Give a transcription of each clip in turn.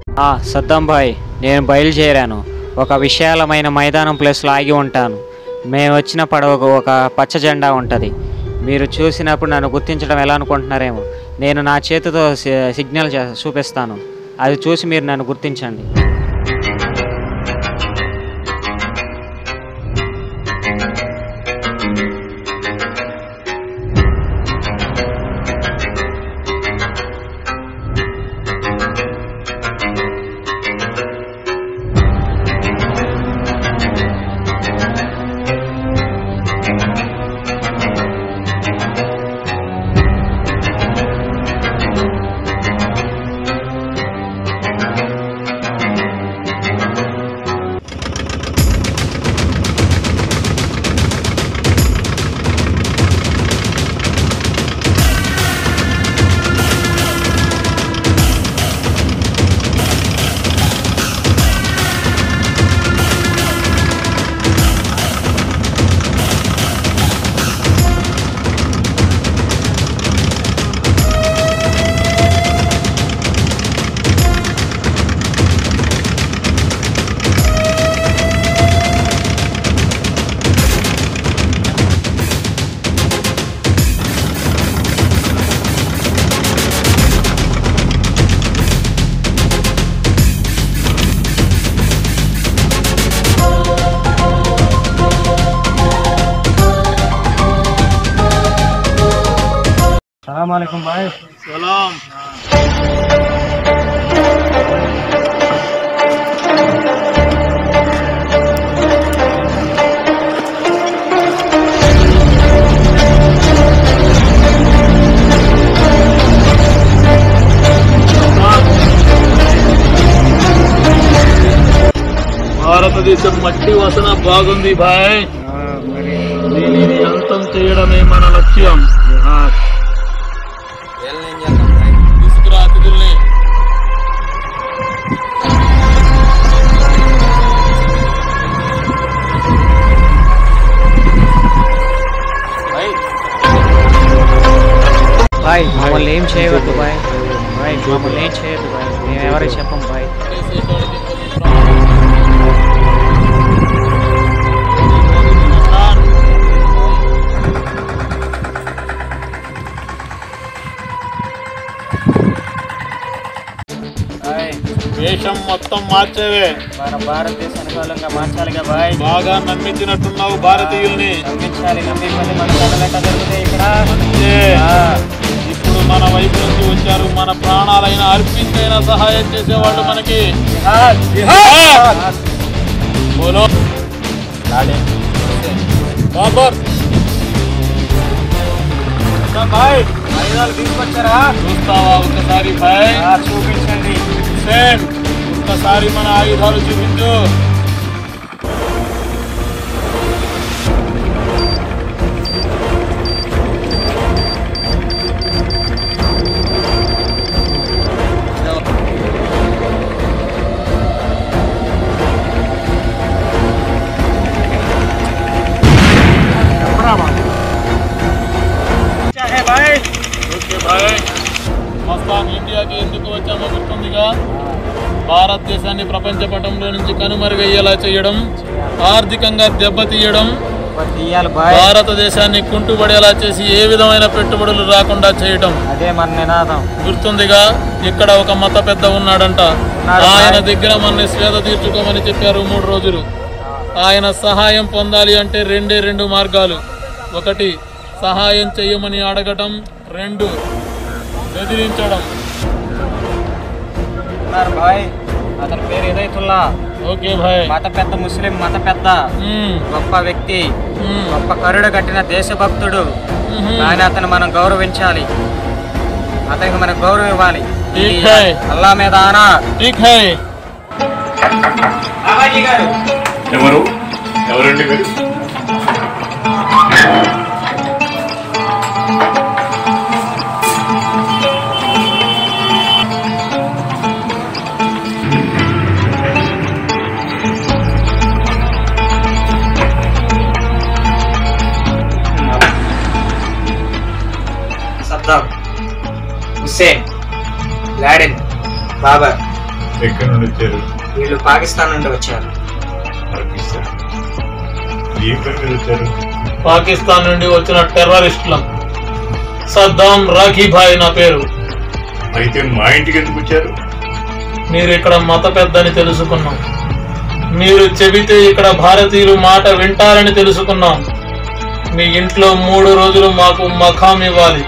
ఆ, సద్దాం భాయ్ నేను బయలుదేరాను ఒక విశాలమైన మైదానం ప్లేస్లో ఆగి ఉంటాను మేము వచ్చిన పడవకు ఒక పచ్చ జెండా ఉంటుంది మీరు చూసినప్పుడు నన్ను గుర్తించడం ఎలా అనుకుంటున్నారేమో నేను నా చేతితో సి- సిగ్నల్ చే- చూపిస్తాను అది చూసి మీరు నన్ను గుర్తించండి సలాం భాయ్ సలాం భారతదేశం మట్టి వాసన బాగుంది భాయ్ దీనిని అంతం చేయడమే మన లక్ష్యం తీసుకురా అతిథుల్ని బాయ్ మమ్మల్ని ఏం చేయవద్దు బాయ్ బాయ్ మమ్మల్ని ఏం చేయొద్దు బాయ్ మేము ఎవరికి చెప్పం బాయ్ బాయ్ వేషం మొత్తం మార్చేవే మన భారతదేశ అనుకూలంగా మార్చాలిగా బాయ్ బాగా నమ్మించినట్టున్నావు భారతీయుల్ని నమ్మించాలి నమ్మిపోతే మన కథలెట్ట జరుగుతాయి ఇక్కడ అంతే. ఇప్పుడు మన వైపు నుంచి వచ్చారు మన ప్రాణాలైన అర్పించైనా సహాయం చేసేవాళ్ళు మనకి బోలో బాబర్ బాయ్ ఆయుధాలు తీసుకొచ్చారా చూస్తావా ఒక్కసారి భాయ్ ఆ, చూపించండి హుసేన్ ఒక్కసారి మన ఆయుధాలు చూపించు బాయ్ ఓకే భాయ్ మస్తాన్ ఇండియాకి ఎందుకు వచ్చామో గుర్తుందిగా భారతదేశాన్ని ప్రపంచ పటంలో నుంచి కనుమరుగయ్యేలా చేయడం ఆర్థికంగా దెబ్బతీయడం తీయాలి బాయ్ భారతదేశాన్ని కుంటుపడేలా చేసి ఏ విధమైన పెట్టుబడులు రాకుండా చేయడం అదే మన నినాదం గుర్తుందిగా ఇక్కడ ఒక మత పెద్ద ఉన్నాడంట ఉన్నాడు ఆయన బాయ్. దగ్గర మన స్వేద తీర్చుకోమని చెప్పారు మూడు రోజులు ఆయన సహాయం పొందాలి అంటే రెండే రెండు మార్గాలు ఒకటి సహాయం చెయ్యమని అడగటం రెండు బెదిరించడం ఉన్నారు బాయ్ అతని పేరు ఇదైతుల్లా ఓకే భాయ్ మత పెద్ద ముస్లిం మత పెద్ద మ్మ్. గొప్ప వ్యక్తి మ్మ్. గొప్ప కరుడు కట్టిన దేశభక్తుడు మ్మ్. కానీ అతను మనం గౌరవించాలి అతనికి మనం గౌరవం ఇవ్వాలి ఠీక్ ఇది హై. అల్లా మీద ఆనా ఠీక్ హై బాబాజీ గారు ఎవరు ఎవరండి మీరు సద్దాం హుస్సేన్ లాడెన్ బాబర్ ఎక్కడి నుండి వచ్చారు వీళ్ళు పాకిస్తాన్ నుండి వచ్చారు పాకిస్తాన్ ఏ పని మీద వచ్చారు పాకిస్తాన్ నుండి వచ్చిన టెర్రరిస్టులం సద్దాం రాఖీభాయ్ నా పేరు అయితే మా ఇంటికి ఎందుకు వచ్చారు మీరు ఇక్కడ మత పెద్దని తెలుసుకున్నాం మీరు చెబితే ఇక్కడ భారతీయులు మాట వింటారని తెలుసుకున్నాం మీ ఇంట్లో మూడు రోజులు మాకు మఖాం ఇవ్వాలి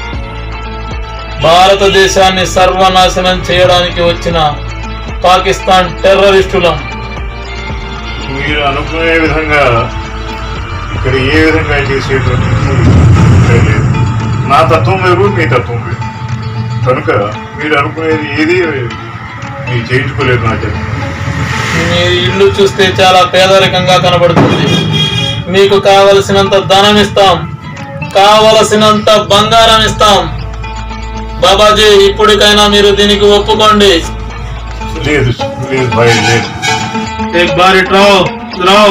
భారతదేశాన్ని సర్వనాశనం చేయడానికి వచ్చిన పాకిస్తాన్ టెర్రరిస్టులం మీరు అనుకునే విధంగా ఇక్కడ ఏ విధంగా చేసేటువంటి లేదు నా తత్వం వేరు మీ తత్వం వేరు కనుక మీరు అనుకునేది ఏది మీరు చేయించుకోలేదు నా చెప్పి మీ ఇల్లు చూస్తే చాలా పేదరికంగా కనబడుతుంది మీకు కావలసినంత ధనం ఇస్తాం కావలసినంత బంగారం ఇస్తాం బాబాజీ ఇప్పటికైనా మీరు దీనికి ఒప్పుకోండి లేదు లేదు భయ లేదు एक बार ఇట్రావ్ రావ్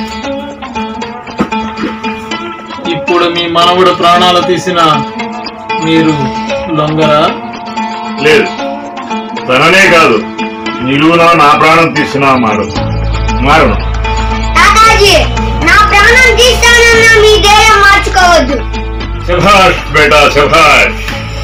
ఇప్పుడు మీ మనవుడు ప్రాణాలు తీసిన మీరు లొంగరా లేదు తననే కాదు నిలువున నా ప్రాణం తీసిన మారు మారను తాతాజీ నా ప్రాణం తీస్తానన్నా మీ ధైర్యం మార్చుకోవద్దు శభాష్ బేటా శభాష్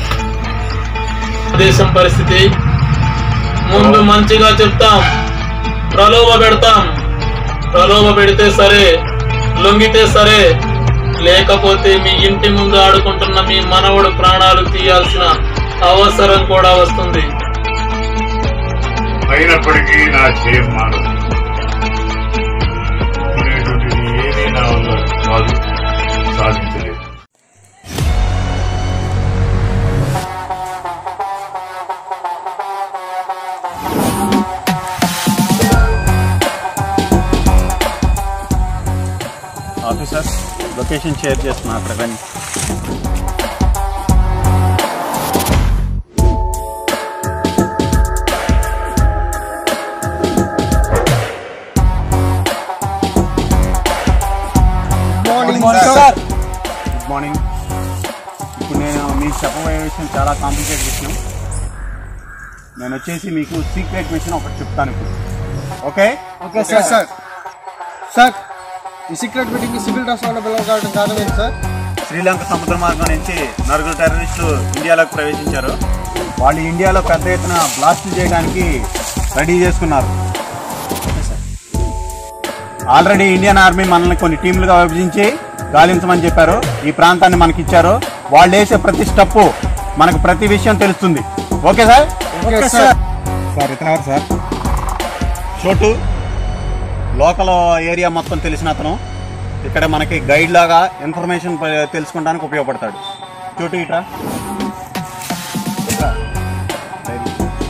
దేశం పరిస్థితి ముందు మంచిగా చెప్తాం ప్రలోభ పెడతాం ప్రలోభ పెడితే సరే లొంగితే సరే లేకపోతే మీ ఇంటి ముందు ఆడుకుంటున్న మీ మనవడు ప్రాణాలు తీయాల్సిన అవసరం కూడా వస్తుంది అయినప్పటికీ నా చేయం మారదు అనేటువంటిది ఏదీ నా వల్ల కాదు సాధించలేదు ఆఫీసర్ లొకేషన్ షేర్ చేస్తున్నా అక్కడ రండి మార్నింగ్ సార్ గుడ్ మార్నింగ్ ఇప్పుడు నేను మీకు చెప్పబోయే విషయం చాలా కాంప్లికేట్ విషయం నేను వచ్చేసి మీకు సీక్రెట్ విషయం ఒకటి చెప్తాను ఇప్పుడు okay okay sir sir sir ఈ సీక్రెట్ మీటింగ్ సివిల్ డ్రెస్ లో పిలవడం కారణం ఏంటి సార్ శ్రీలంక సముద్ర మార్గం నుంచి నలుగురు టెర్రరిస్టులు ఇండియాలోకి ప్రవేశించారు వాళ్ళు ఇండియాలో పెద్ద ఎత్తున బ్లాస్ట్ చేయడానికి రెడీ చేసుకున్నారు ఆల్రెడీ ఇండియన్ ఆర్మీ మనల్ని కొన్ని టీంలుగా విభజించి గాలించమని చెప్పారు ఈ ప్రాంతాన్ని మనకి ఇచ్చారు వాళ్ళు వేసే ప్రతి స్టెప్ మనకు ప్రతి విషయం తెలుస్తుంది okay sir okay sir sir ఇతను ఎవరు సార్ చోటు లోకల్ ఏరియా మొత్తం తెలిసిన అతను ఇక్కడ మనకి గైడ్ లాగా ఇన్ఫర్మేషన్ ప- తెలుసుకోవడానికి ఉపయోగపడతాడు చోటు ఇట్రా ఇట్రా. డైరీ.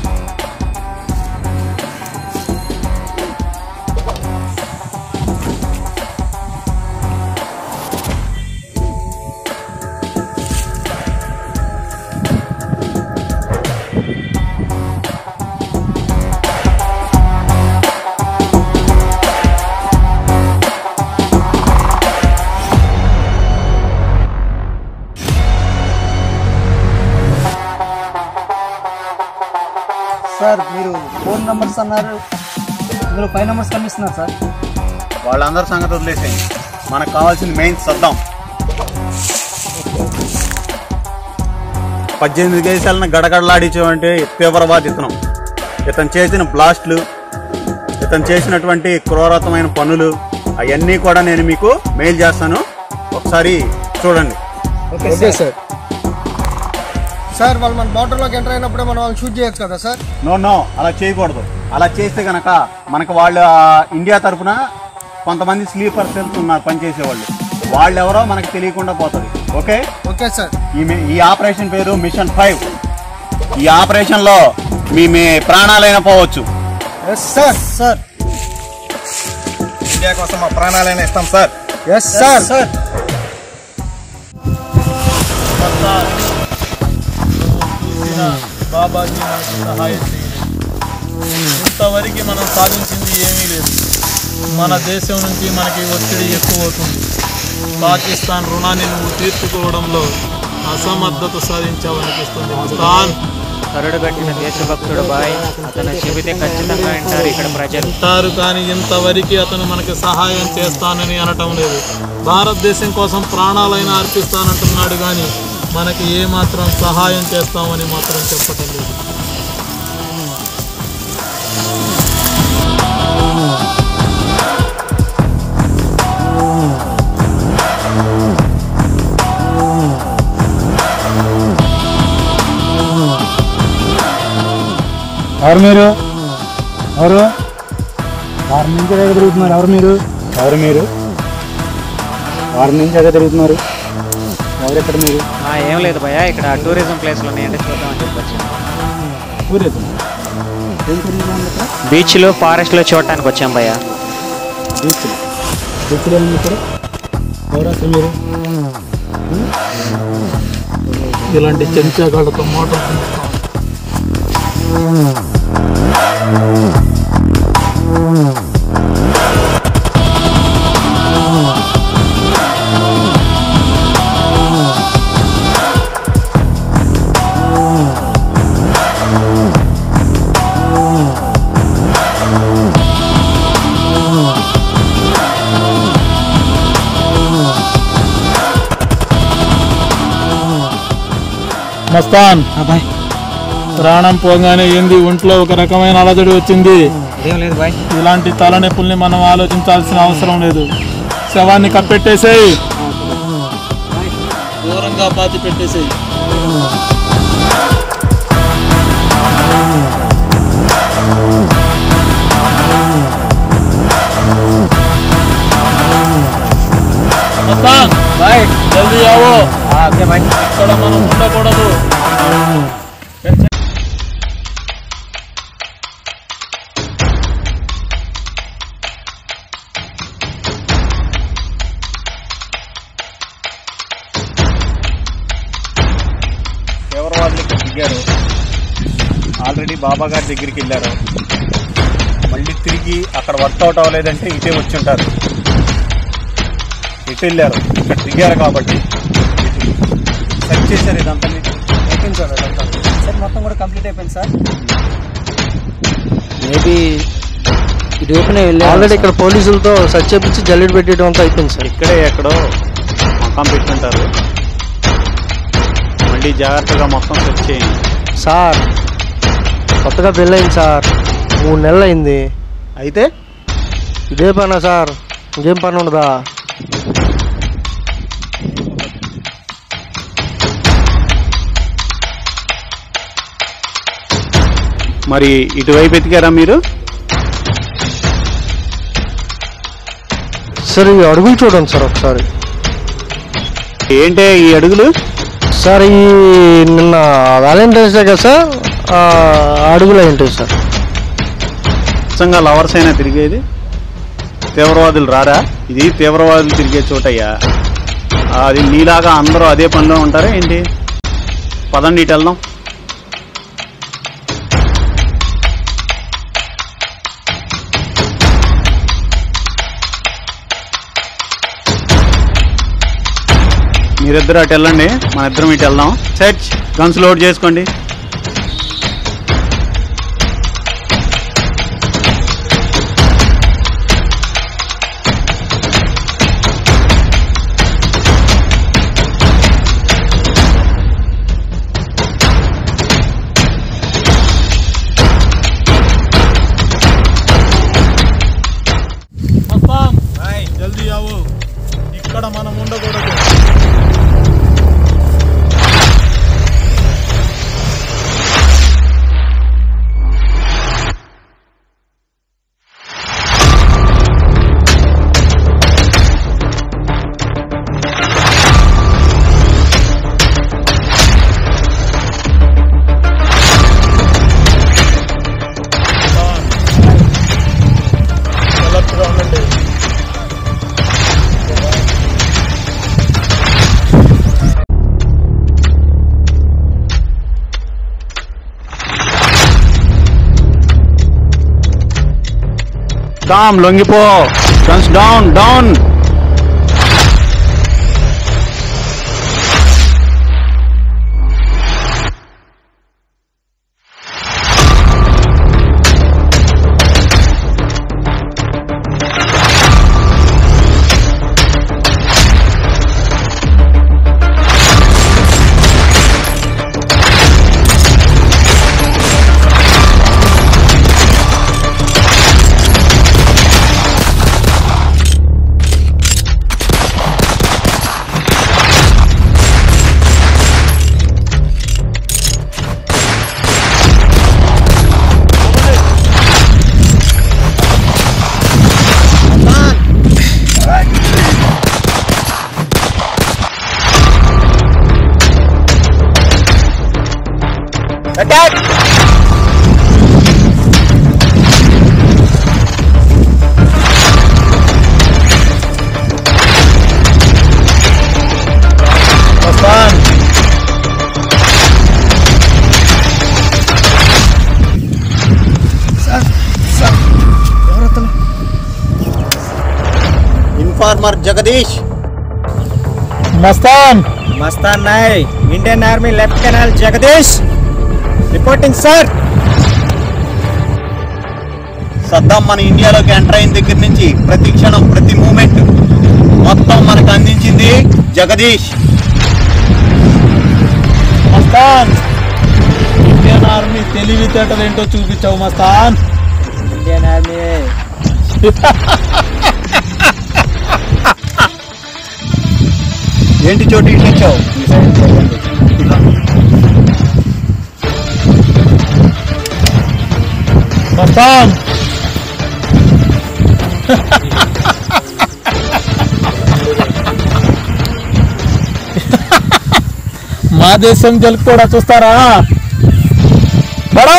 సార్ మీరు ఫోన్ నంబర్స్ అన్నారు ఇందులో ఫైవ్ నంబర్స్ కనిపిస్తున్నారు సార్ వాళ్ళందరి సంగతి వదిలేసేయండి మనకు కావాల్సింది మెయిన్ సద్దాం పద్దెనిమిది దేశాలను గడగడలాడించేవంటి తీవ్రవాది ఇతను ఇతను చేసిన బ్లాస్ట్లు ఇతను చేసినటువంటి క్రూరతమైన పనులు అవన్నీ కూడా నేను మీకు మెయిల్ చేస్తాను ఒకసారి చూడండి ఓకే సార్ సార్ వాళ్ళు మన బార్డర్లోకి ఎంటర్ అయినప్పుడే మనం వాళ్ళు షూట్ చేయొచ్చు కదా సార్ నో నో అలా చేయకూడదు అలా చేస్తే గనక మనకు వాళ్ళు ఆ, ఇండియా తరపున కొంతమంది స్లీపర్ సెల్స్ ఉన్నారు పనిచేసేవాళ్ళు వాళ్ళు ఎవరో మనకు తెలియకుండా పోతుంది ఓకే ఓకే సార్ ఈ మీ- ఈ ఆపరేషన్ పేరు మిషన్ ఫైవ్ ఈ ఆపరేషన్ లో మీ మీ ప్రాణాలైనా పోవచ్చు ఎస్ సార్ సార్ ఇండియా కోసం మా ప్రాణాలైనా ఇస్తాం sir yes sir sir Sardar చూసిన బాబాజీ మనకు సహాయం చేయలేదు ఇంతవరకు మనం సాధించింది ఏమీ లేదు మన దేశం నుంచి మనకి ఒత్తిడి ఎక్కువ అవుతుంది పాకిస్తాన్ రుణాన్ని నువ్వు తీర్చుకోవడంలో అసమర్థత సాధించావనిపిస్తుంది మస్తాన్ కరుడు కట్టిన దేశభక్తుడు బాయ్ అతను చెబితే ఖచ్చితంగా వింటారు ఇక్కడ ప్రజలు అంటారు కానీ ఇంతవరకు అతను మనకి సహాయం చేస్తానని అనటం లేదు భారతదేశం కోసం ప్రాణాలైనా అర్పిస్తానంటున్నాడు కానీ మనకి ఏ మాత్రం సహాయం చేస్తామని మాత్రం చెప్పటం లేదు ఎవరు మీరు ఎవరు వారి నుంచి ఎక్కడ తిరుగుతున్నారు ఎవరు మీరు ఎవరు మీరు వారి నుంచి ఎక్కడ తిరుగుతున్నారు ఎవరు ఎక్కడ మీరు ఆ, ఏం లేదు భయ ఇక్కడ టూరిజం ప్లేస్లు ఉన్నాయంటే చూద్దామని చెప్పొచ్చు ఊరేదు ఏం తిరుగుతుంది ఇక్కడ బీచ్లు ఫారెస్ట్లు చూడటానికి వచ్చాం భయ్య బీచ్లు బీచ్లు ఏముంది ఇక్కడ ఎవరు అసలు మీరు ఇలాంటి చెంచాగాళ్ళతో మోటార్ మస్తాన్ బాయ్ ప్రాణం పోగానే ఏంది ఒంట్లో ఒక రకమైన అలజడి వచ్చింది ఏం లేదు బాయ్ ఇలాంటి తలనొప్పుల్ని మనం ఆలోచించాల్సిన అవసరం లేదు శవాన్ని కప్పెట్టేసేయి దూరంగా పాతి పెట్టేసేయి మస్తాన్, బాయ్ జల్దీ ఆవో ఓకే బాయ్ ఇక్కడ మనం ఉండకూడదు తీవ్రవాదులు ఇక్కడ దిగారు ఆల్రెడీ బాబా గారి దగ్గరికి వెళ్ళారు మళ్ళీ తిరిగి అక్కడ వర్కౌట్ అవ్వలేదంటే ఇటే వచ్చి ఉంటారు ఇటు వెళ్ళారు ఇక్కడ దిగారు కాబట్టి సెట్ చేశారు ఇదంతా మీకు. అయిపోయింది సార్ అదంతా సార్ మొత్తం కూడా కంప్లీట్ అయిపోయింది సార్ మేబీ ఇది ఓపెన్ ఆల్రెడీ ఇక్కడ పోలీసులతో సర్చ్ చేపించి జల్లెడ పెట్టడం అంతా అయిపోయింది సార్ ఇక్కడే ఎక్కడో మకాం పెట్టుంటారు మళ్ళీ జాగ్రత్తగా మొత్తం సెట్ చేయండి సార్ కొత్తగా పెళ్ళయింది సార్ మూడు నెలలు అయింది అయితే ఇదే పనా సార్ ఇంకేం పని ఉండదా మరి ఇటువైపు ఎతికారా మీరు సార్ ఈ అడుగులు చూడండి సార్ ఒకసారి ఏంటే ఈ అడుగులు సార్ ఈ నిన్న వ్యాలంటైన్స్ డే కదా సార్ ఆ అడుగులు ఏంటి సార్ నిజంగా లవర్స్ అయినా తిరిగేది తీవ్రవాదులు రారా ఇది తీవ్రవాదులు తిరిగే చోటయ్యా అది నీలాగా అందరూ అదే పనిలో ఉంటారా ఏంటి పదండి ఇటు వెళ్దాం మీరిద్దరు అటు వెళ్ళండి మన ఇద్దరం ఇటు వెళ్దాం సెర్చ్ గన్స్ లోడ్ చేసుకోండి మస్తాన్ జల్దీ ఆవు ఇక్కడ మనం ఉండకూడదు అలర్ట్గా ఉండండి కామ్ లొంగిపో guns down down informer Jagadish Mastan Mastan నాయ్ Indian army lieutenant Jagadish reporting sir Saddam మన ఇండియాలోకి ఎంటర్ అయిన దగ్గర నుంచి ప్రతి క్షణం ప్రతి మూమెంట్ మొత్తం మనకు అందించింది జగదీష్ మస్తాన్ ఇండియన్ ఆర్మీ తెలివితేటలు ఏంటో చూపించావు మస్తాన్ ఇండియన్ ఆర్మీ ఏంటి చోటు ఇటు వచ్చావు మస్తాన్ మా దేశం గెలుపు కూడా చూస్తారా బడా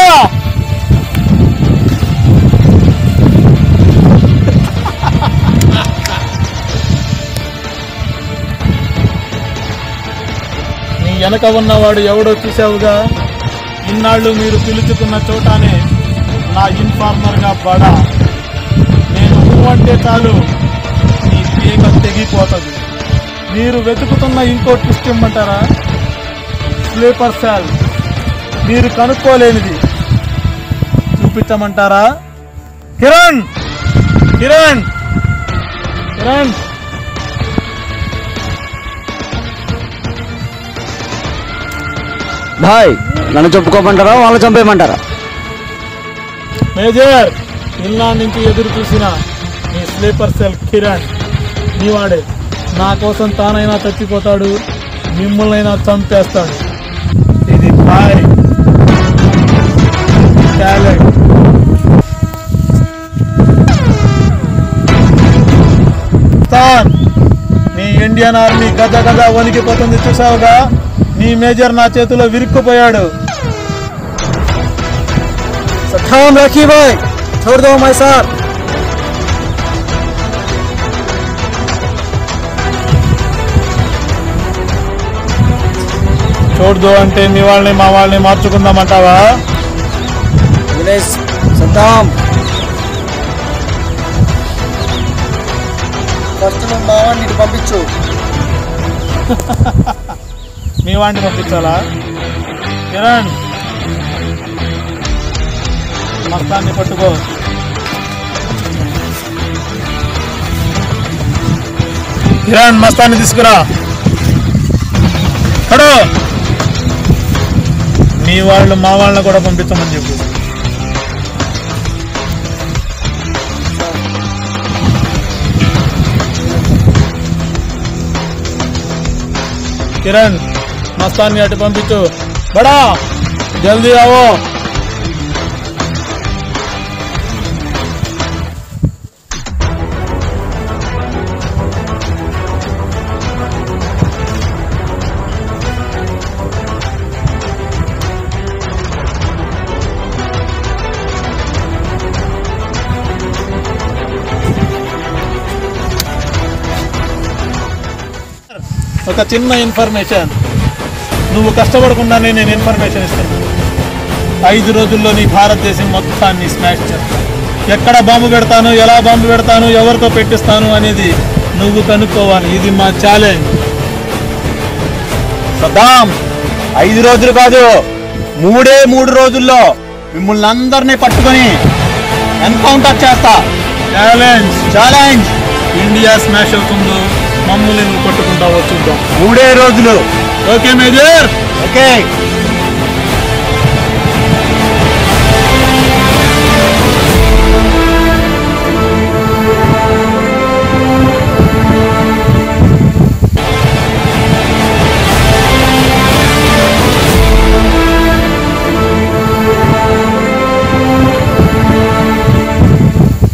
నీ వెనక ఉన్నవాడు ఎవడో చూసావుగా ఇన్నాళ్ళు మీరు పిలుచుకున్న చోటానే నా ఇన్ఫార్మర్గా బడా నేను ఊ అంటే చాలు నీ పీక తెగిపోతుంది మీరు వెతుకుతున్న ఇంకో ట్విస్ట్ ఇమ్మంటారా స్లీపర్ సెల్ మీరు కనుక్కోలేనిది చూపించమంటారా కిరణ్ కిరణ్ కిరణ్ భాయ్ నన్ను చెప్పుకోమంటారా వాళ్ళు చంపేయమంటారా మేజర్ ఇల్లా నుంచి ఎదురు చూసిన నీ స్లీపర్ సెల్ కిరణ్ నీవాడే నా కోసం తానైనా చచ్చిపోతాడు మిమ్మల్నైనా చంపేస్తాడు ఇది బాయ్ టాలెంట్ తాన్ నీ ఇండియన్ ఆర్మీ గజ గజ వణికిపోతుంది చూసావుగా నీ మేజర్ నా చేతిలో విరుక్కుపోయాడు సద్దాం రాఖీ భాయ్ छोड़ दो हमारे साथ చూడదు అంటే మీ వాళ్ళని మా వాళ్ళని మార్చుకుందామంటావా విలేజ్ సద్దాం ఫస్ట్ నువ్వు మా వాడిని ఇటు పంపించు మీ వాడిని పంపించాలా కిరణ్ మస్తాన్ని పట్టుకో కిరణ్ మస్తాన్ని తీసుకురా కడో మీ వాళ్ళు మా వాళ్ళని కూడా పంపించమని చెప్పు కిరణ్ మస్తాన్ని అటు పంపించు బడా జల్దీ ఆవో ఒక చిన్న ఇన్ఫర్మేషన్ నువ్వు కష్టపడకుండానే నేను ఇన్ఫర్మేషన్ ఇస్తాను ఐదు రోజుల్లో నీ భారతదేశం మొత్తాన్ని స్మాష్ చేస్తాను ఎక్కడ బాంబు పెడతాను ఎలా బాంబు పెడతాను ఎవరితో పెట్టిస్తాను అనేది నువ్వు కనుక్కోవాలి ఇది మా ఛాలెంజ్ సద్దాం ఐదు రోజులు కాదు మూడే మూడు రోజుల్లో మిమ్మల్ని అందరినీ పట్టుకొని ఎన్కౌంటర్ చేస్తా ఛాలెంజ్ ఛాలెంజ్ ఇండియా స్మాష్ అవుతుందో మమ్మల్ని నువ్వు కొట్టుకుంటావో చూద్దాం మూడే రోజులు ఓకే మేజర్ ఓకే